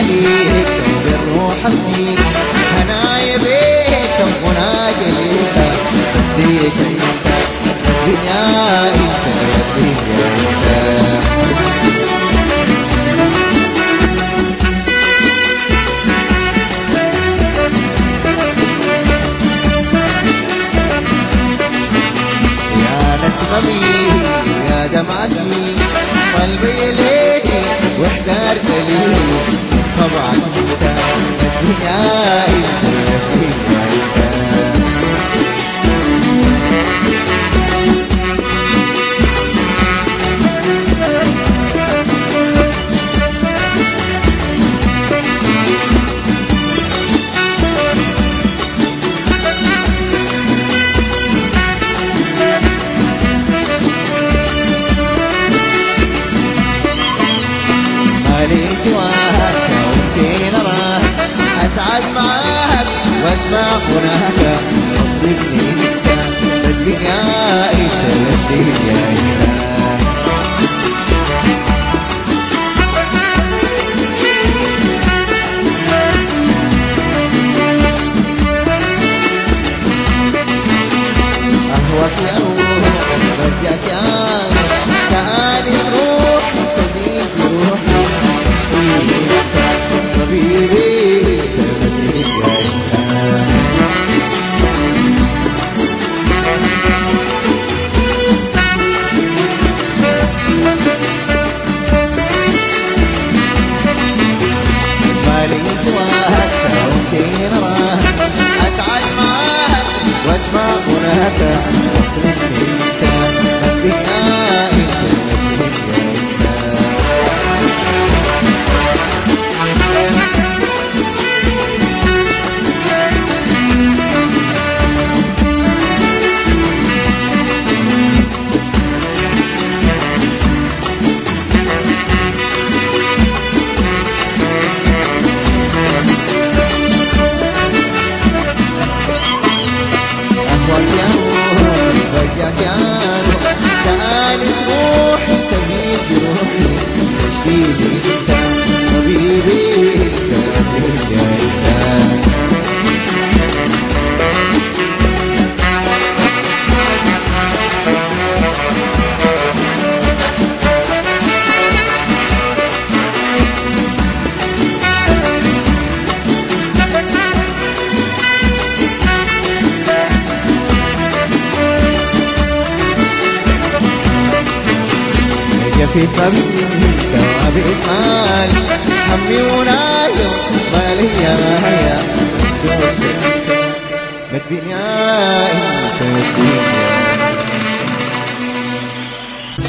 عليك وبالروح افديك هنايا بيك وناجي بيك بديك انت الدنيا انت الدنيا انت يا نسممي يا دمعتي قلبي ليك واحترت لي طبعا انت الدنيا انت الدنيا انت مالي سواك وانتين راك اسعد معاك واسمع غناك ضبني انت الدنيا انت الدنيا انت أهواك يا روح برجعك يا روح تعالي روح تزيد روحي حبيبي تبديك يا مالي سواك وانتين راك اسعد معاك واسمع غناك واطلبني انت الدنيا انت الدنيا انت أهواك يا روح برجعك يا روح تعالي روحي تزيد روحي تشفيني انت طبيبي انت الدنيا انت في طبيب دواب المال همي ونايو مالي يا يا الدنيا انت الدنيا